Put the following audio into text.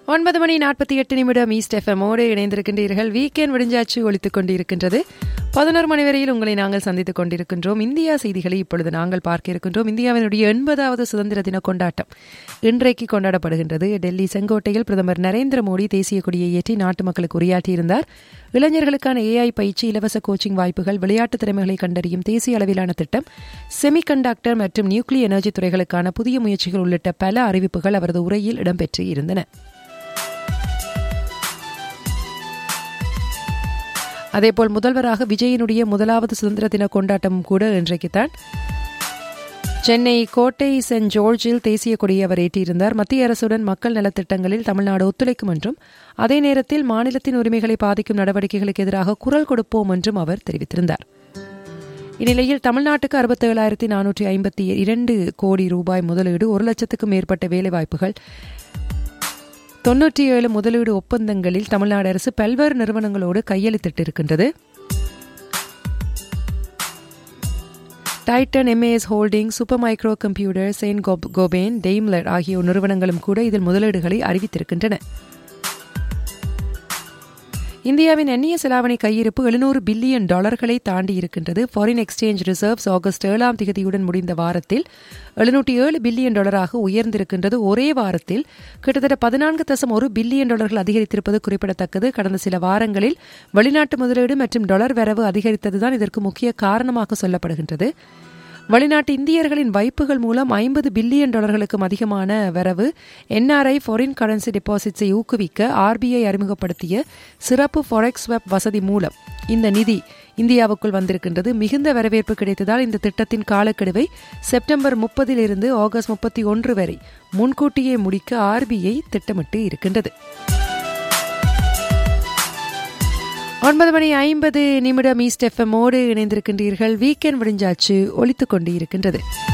ஒன்பது மணி நாற்பத்தி எட்டு நிமிடம் ஈஸ்ட் எஃப்எம்மோடு இணைந்திருக்கின்றீர்கள் வீக்கெண்ட் விடிஞ்சாச்சு ஒழித்துக் கொண்டிருக்கின்றது பதினோரு மணி வரையில் உங்களை நாங்கள் சந்தித்துக் கொண்டிருக்கின்றோம் இந்தியா செய்திகளை இப்பொழுது நாங்கள் பார்க்க இருக்கின்றோம் இந்தியாவினுடைய எண்பதாவது சுதந்திர தின கொண்டாட்டம் இன்றைக்கு கொண்டாடப்படுகின்றது டெல்லி செங்கோட்டையில் பிரதமர் நரேந்திர மோடி தேசிய கொடியை ஏற்றி நாட்டு மக்களுக்கு உரையாற்றியிருந்தார் இளைஞர்களுக்கான ஏஐ பயிற்சி இலவச கோச்சிங் வாய்ப்புகள் விளையாட்டு திறமைகளை கண்டறியும் தேசிய அளவிலான திட்டம் செமிகண்டக்டர் மற்றும் நியூக்ளியர் எனர்ஜி துறைகளுக்கான புதிய முயற்சிகள் உள்ளிட்ட பல அறிவிப்புகள் அவரது உரையில் இடம்பெற்று இருந்தன அதேபோல் முதல்வராக விஜயனுடைய முதலாவது சுதந்திர தின கொண்டாட்டமும் கூட இன்றைக்குத்தான் சென்னை கோட்டை சென்ட் ஜோர்ஜில் தேசிய கொடியை அவர் ஏற்றியிருந்தார் மத்திய அரசுடன் மக்கள் நலத்திட்டங்களில் தமிழ்நாடு ஒத்துழைக்கும் என்றும் அதே நேரத்தில் மாநிலத்தின் உரிமைகளை பாதிக்கும் நடவடிக்கைகளுக்கு எதிராக குரல் கொடுப்போம் என்றும் அவர் தெரிவித்திருந்தார் இந்நிலையில் தமிழ்நாட்டுக்கு அறுபத்தேழாயிரத்தி நானூற்றி ஐம்பத்தி இரண்டு கோடி ரூபாய் முதலீடு ஒரு லட்சத்துக்கும் மேற்பட்ட வேலைவாய்ப்புகள் தொன்னூற்றி ஏழு முதலீடு ஒப்பந்தங்களில் தமிழ்நாடு அரசு பல்வேறு நிறுவனங்களோடு கையெழுத்திட்டிருக்கின்றது Titan MAS holding super micro computer Saint Gobain Daimler ஆகிய நிறுவனங்களும் கூட இதில் முதலீடுகளை அறிவித்திருக்கின்றன இந்தியாவின் எண்ணிய செலாவணி கையிருப்பு எழுநூறு பில்லியன் டாலர்களை தாண்டி இருக்கின்றது ஃபாரின் எக்ஸ்சேஞ்ச் ரிசர்வ்ஸ் ஆகஸ்ட் ஏழாம் திகதியுடன் முடிந்த வாரத்தில் எழுநூற்றி ஏழு பில்லியன் டாலராக உயர்ந்திருக்கின்றது ஒரே வாரத்தில் கிட்டத்தட்ட பதினான்கு தசம் ஒரு பில்லியன் டாலர்கள் அதிகரித்திருப்பது குறிப்பிடத்தக்கது கடந்த சில வாரங்களில் வெளிநாட்டு முதலீடு மற்றும் டாலர் வரவு அதிகரித்ததுதான் இதற்கு முக்கிய காரணமாக சொல்லப்படுகின்றது வெளிநாட்டு இந்தியர்களின் வைப்புகள் மூலம் ஐம்பது பில்லியன் டாலர்களுக்கும் அதிகமான வரவு என்ஆர்ஐ ஃபாரின் கரன்சி டெபாசிட்ஸை ஊக்குவிக்க ஆர்பிஐ அறிமுகப்படுத்திய சிறப்பு ஃபாரெக்ஸ் வெப் வசதி மூலம் இந்த நிதி இந்தியாவுக்குள் வந்திருக்கின்றது மிகுந்த வரவேற்பு கிடைத்ததால் இந்த திட்டத்தின் காலக்கெடுவை செப்டம்பர் முப்பதில் இருந்து ஆகஸ்ட் முப்பத்தி ஒன்று வரை முன்கூட்டியே முடிக்க ஆர்பிஐ திட்டமிட்டு இருக்கின்றது ஒன்பது மணி ஐம்பது நிமிடம் ஈஸ்ட் எஃப்எம்மோடு இணைந்திருக்கின்றீர்கள் வீக்கெண்ட் விடிஞ்சாச்சு ஒழித்துக் கொண்டு இருக்கின்றது